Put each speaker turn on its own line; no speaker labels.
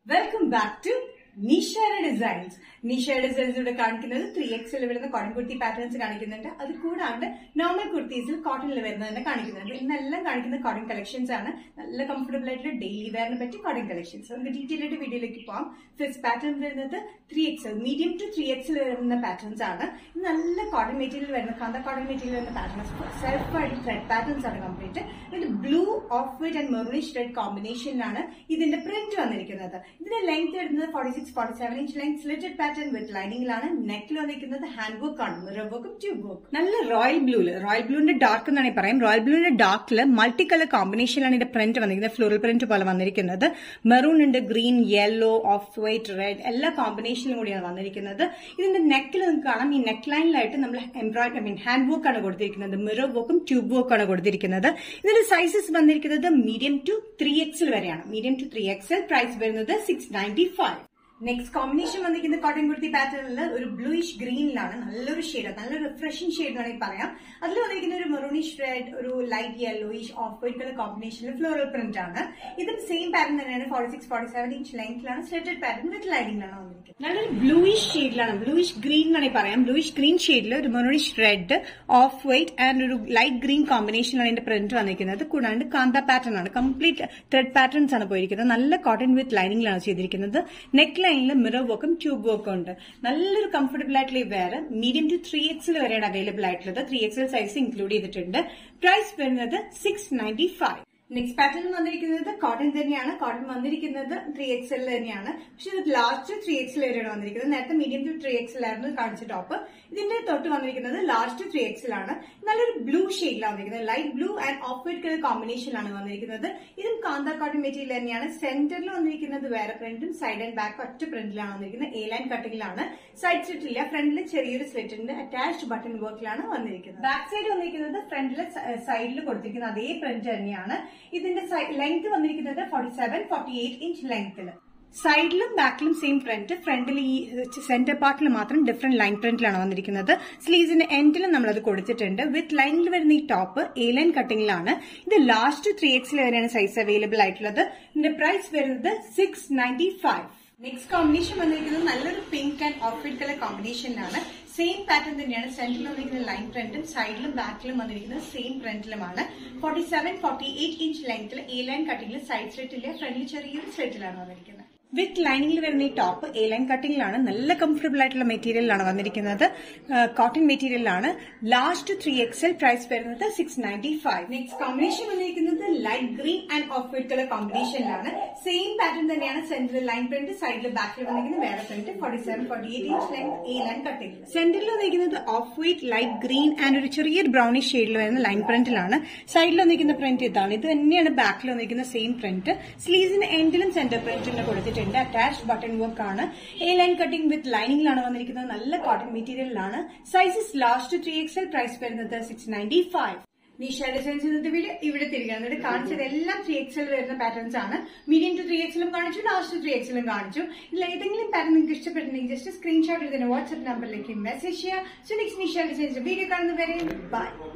welcome back to നിഷയുടെ designs നിഷയുടെ designs ഇവിടെ കാണിക്കുന്നത് ത്രീ എക്സിൽ വരുന്ന കോട്ടൺ കുർത്തി പാറ്റേൺസ് കാണിക്കുന്നുണ്ട് അത് കൂടാണ്ട് നോർമൽ കുർത്തീസിൽ കോട്ടണിൽ വരുന്നത് കാണിക്കുന്നുണ്ട് ഇന്നെല്ലാം കാണിക്കുന്ന കോട്ടൺ കളക്ഷൻസ് ആണ് നല്ല കംഫർട്ടബിൾ ആയിട്ടുള്ള ഡെയിലി വെയറിനെ പറ്റി കോട്ടൺ കളക്ഷൻസ് നമുക്ക് ഡീറ്റെയിൽ ആയിട്ട് വീഡിയോയിലേക്ക് പോകാം ഫസ്റ്റ് പാറ്റേൺ വരുന്നത് three XL medium to three XL വരുന്ന പാറ്റേൺസ് ആണ് ഇത് നല്ല കോട്ടൺ മെറ്റീരിയൽ വരുന്ന കാന്ത കോട്ടൺ മെറ്റീരിയൽ വരുന്ന പാറ്റേൺസ് സെൽഫ് ആയിട്ട് ത്രെഡ് പാറ്റേൺസ് ആണ് കംപ്ലീറ്റ് ഇത് blue off white and maroonish red കോമ്പിനേഷനിലാണ് ഇതിന്റെ പ്രിന്റ് വന്നിരിക്കുന്നത് ഇതിന്റെ ലെങ്ത് വരുന്നത് forty six forty seven inch length slitted pattern with ലൈനിങ്ങിലാണ് നെക്കിൽ വന്നിരിക്കുന്നത് ഹാൻഡ് വർക്ക് ആണ് മിറർ വർക്കും ട്യൂബ് വർക്കും നല്ല റോയൽ ബ്ലൂല് റോയൽ ബ്ലൂവിന്റെ ഡാർക്ക് എന്നാണ് ഈ പറയാം റോയൽ ബ്ലൂവിന്റെ ഡാർക്കിൽ മൾട്ടി കളർ കോമ്പിനേഷനിലാണ് ഇതിന്റെ പ്രിന്റ് വന്നിരിക്കുന്നത് ഫ്ലോറൽ പ്രിന്റ് പോലെ വന്നിരിക്കുന്നത് മെറൂൺ ഉണ്ട് green yellow off white red എല്ലാ കോമ്പിനേഷനിലും കൂടിയാണ് വന്നിരിക്കുന്നത് ഇതിന്റെ നെക്കിൽ നിങ്ങൾക്ക് കാണാം ഈ നെക്ക് ലൈനിലായിട്ട് നമ്മൾ embroidery I mean hand work ആണ് കൊടുത്തിരിക്കുന്നത് മിറർ വർക്കും ട്യൂബ് വർക്കും ആണ് കൊടുത്തിരിക്കുന്നത് ഇതിന്റെ സൈസസ് വന്നിരിക്കുന്നത് മീഡിയം ടു ത്രീ എക്സിൽ വരെയാണ് medium to three XL price വരുന്നത് six ninety five next combination വന്നിരിക്കുന്ന കോട്ടൺ കുർത്തി പാറ്റേണിൽ ഒരു ബ്ലൂയിഷ് ഗ്രീനിലാണ് നല്ലൊരു ഷെയ്ഡ് നല്ലൊരു റിഫ്രഷിംഗ് ഷെയ്ഡ് വേണമെങ്കിൽ പറയാം അതിൽ വന്നിരിക്കുന്ന ഒരു മെറൂണിഷ് റെഡ് ഒരു light yellowish off white colour കോമ്പിനേഷനിൽ ഫ്ലോറൽ പ്രിന്റ് ആണ് ഇതും സെയിം പാറ്റേൺ തന്നെയാണ് forty six forty seven inch ലെങ്ത്തിലാണ് സ്ലെറ്റഡ് പാറ്റേൺ വിത്ത് ലൈനിങ്ങിലാണ് വന്നിരിക്കുന്നത് നല്ലൊരു ബ്ലൂയിഷ് ഷെയ്ഡിലാണ് ബ്ലൂയിഷ് ഗ്രീൻ എന്നാണ് പറയാം ബ്ലൂയിഷ് ഗ്രീൻ ഷെയ്ഡിൽ ഒരു maroonish red off white and ഒരു ലൈറ്റ് ഗ്രീൻ കോമ്പിനേഷനിലാണ് ഇതിന്റെ പ്രിന്റ് വന്നിരിക്കുന്നത് കൂടാണ്ട് കാന്ത പാറ്റേൺ ആണ് കംപ്ലീറ്റ് ത്രെഡ് പാറ്റേൺസ് ആണ് പോയിരിക്കുന്നത് നല്ല കോട്ടൺ വിത്ത് ലൈനിങ്ങിലാണ് ചെയ്തിരിക്കുന്നത് നെക്ക് ലൈനിൽ മിറർ വർക്കും ട്യൂബ് വർക്കും ഉണ്ട് നല്ലൊരു കംഫർട്ടബിൾ ആയിട്ടുള്ള ഈ wear medium to three XL വരെയാണ് അവൈലബിൾ ആയിട്ടുള്ളത് ത്രീ എക്സൽ സൈസ് ഇൻക്ലൂഡ് ചെയ്തിട്ടുണ്ട് പ്രൈസ് വരുന്നത് six ninety five next pattern വന്നിരിക്കുന്നത് കോട്ടൺ തന്നെയാണ് കോട്ടൺ വന്നിരിക്കുന്നത് ത്രീ എക്സൽ തന്നെയാണ് പക്ഷെ ഇത് ലാസ്റ്റ് ത്രീ എക്സൽ വരെയാണ് വന്നിരിക്കുന്നത് നേരത്തെ മീഡിയം ടു ത്രീ എക്സൽ ആയിരുന്നു കാണിച്ച ടോപ്പ് ഇതിന്റെ തൊട്ട് വന്നിരിക്കുന്നത് ലാസ്റ്റ് ത്രീ എക്സൽ ആണ് നല്ലൊരു ബ്ലൂ ഷെയ്ഡിലാണ് വന്നിരിക്കുന്നത് light blue and off white colour കോമ്പിനേഷനിലാണ് വന്നിരിക്കുന്നത് ഇതും കാന്ത കോട്ടൺ മെറ്റീരിയൽ തന്നെയാണ് സെന്ററിൽ വന്നിരിക്കുന്നത് വേറെ പ്രിന്റും സൈഡ് ആൻഡ് ബാക്ക് ഒറ്റ പ്രിന്റിലാണ് വന്നിരിക്കുന്നത് എ ലൈൻ കട്ടിങ്ങിലാണ് സൈഡ് സ്ലിറ്റ് ഇല്ല ഫ്രണ്ടിൽ ചെറിയൊരു സ്ലിറ്റിന്റെ അറ്റാച്ച്ഡ് ബട്ടൺ വർക്കിലാണ് വന്നിരിക്കുന്നത് ബാക്ക് സൈഡ് വന്നിരിക്കുന്നത് ഫ്രണ്ടിലെ സൈഡിൽ കൊടുത്തിരിക്കുന്ന അതേ പ്രിന്റ് തന്നെയാണ് ഇതിന്റെ ലെങ്ത് വന്നിരിക്കുന്നത് forty seven forty eight inch ലെങ്ത്തിൽ സൈഡിലും ബാക്കിലും സെയിം പ്രിന്റ് ഫ്രണ്ടിൽ ഈ സെന്റർ പാർട്ടിൽ മാത്രം ഡിഫറെന്റ് ലൈൻ പ്രിന്റിലാണ് വന്നിരിക്കുന്നത് സ്ലീവ്സിന്റെ എൻഡിലും നമ്മൾ അത് കൊടുത്തിട്ടുണ്ട് വിത്ത് ലൈനിൽ വരുന്ന ഈ ടോപ്പ് എ ലൈൻ കട്ടിങ്ങിലാണ് ഇത് ലാസ്റ്റ് ത്രീ എക്സിൽ വരെയാണ് സൈസ് അവൈലബിൾ ആയിട്ടുള്ളത് ഇതിന്റെ പ്രൈസ് വരുന്നത് six ninety five next combination വന്നിരിക്കുന്നത് നല്ലൊരു pink and off white colour കോമ്പിനേഷനിലാണ് സെയിം പാറ്റേൺ തന്നെയാണ് സെന്ററിൽ വന്നിരിക്കുന്ന ലൈൻ പ്രിന്റും സൈഡിലും ബാക്കിലും വന്നിരിക്കുന്നത് സെയിം പ്രിന്റിലുമാണ് forty seven forty eight inch ലെങ്ത്തിൽ എ ലൈൻ കട്ടിങ്ങിൽ സൈഡ് സ്ലിറ്റില്ല ഫ്രണ്ടിൽ ചെറിയൊരു സ്ലിറ്റിലാണ് വന്നിരിക്കുന്നത് വിത്ത് ലൈനിങ്ങിൽ വരുന്ന ഈ ടോപ്പ് എ ലൈൻ കട്ടിങ്ങിലാണ് നല്ല കംഫർട്ടബിൾ ആയിട്ടുള്ള മെറ്റീരിയലാണ് വന്നിരിക്കുന്നത് കോട്ടൺ മെറ്റീരിയലാണ് ലാസ്റ്റ് ത്രീ എക്സൽ പ്രൈസ് വരുന്നത് six ninety five next combination വന്നിരിക്കുന്നത് light green and off white colour കോമ്പിനേഷനിലാണ് സെയിം പാറ്റേൺ തന്നെയാണ് സെന്ററിൽ ലൈൻ പ്രിന്റ് സൈഡിൽ ബാക്കിൽ വന്നിരിക്കുന്നത് വേറെ print forty seven forty eight inch length A line cutting സെന്ററിൽ വന്നിരിക്കുന്നത് off white light green and ഒരു ചെറിയൊരു ബ്രൗണിഷ് ഷെയ്ഡിൽ വരുന്ന ലൈൻ പ്രിന്റിലാണ് സൈഡിൽ വന്നിരിക്കുന്ന പ്രിന്റ് ഇതാണ് ഇത് തന്നെയാണ് ബാക്കിൽ വന്നിരിക്കുന്ന സെയിം പ്രിന്റ് സ്ലീവ്സിന്റെ എൻഡിലും സെന്റർ പ്രിന്റിന് കൊടുത്തിട്ടുണ്ട് അറ്റാച്ച്ഡ് ബട്ടൺ വർക്ക് ആണ് എ ലൈൻ കട്ടിംഗ് വിത്ത് ലൈനിങ്ങിലാണ് വന്നിരിക്കുന്നത് നല്ല കോട്ടൺ മെറ്റീരിയലിലാണ് sizes last three XL price വരുന്നത് six ninety five Nisha designs ഇന്നത്തെ വീഡിയോ ഇവിടെ തിരികെ എന്നിട്ട് കാണിച്ചത് എല്ലാം ത്രീ എക്സൽ വരുന്ന പാറ്റേൺസ് ആണ് മീഡിയം ടു ത്രീ എക്സലും കാണിച്ചു ലാസ്റ്റ് ത്രീ എക്സലും കാണിച്ചു ഇതിൽ ഏതെങ്കിലും പാറ്റേൺ നിങ്ങൾക്ക് ഇഷ്ടപ്പെട്ടിട്ടുണ്ടെങ്കിൽ ജസ്റ്റ് സ്ക്രീൻഷോട്ട് ഇതിന്റെ വാട്സ്ആപ്പ് നമ്പറിലേക്ക് മെസ്സേജ് ചെയ്യുക so next Nisha designs video കാണുന്നവരെ ബൈ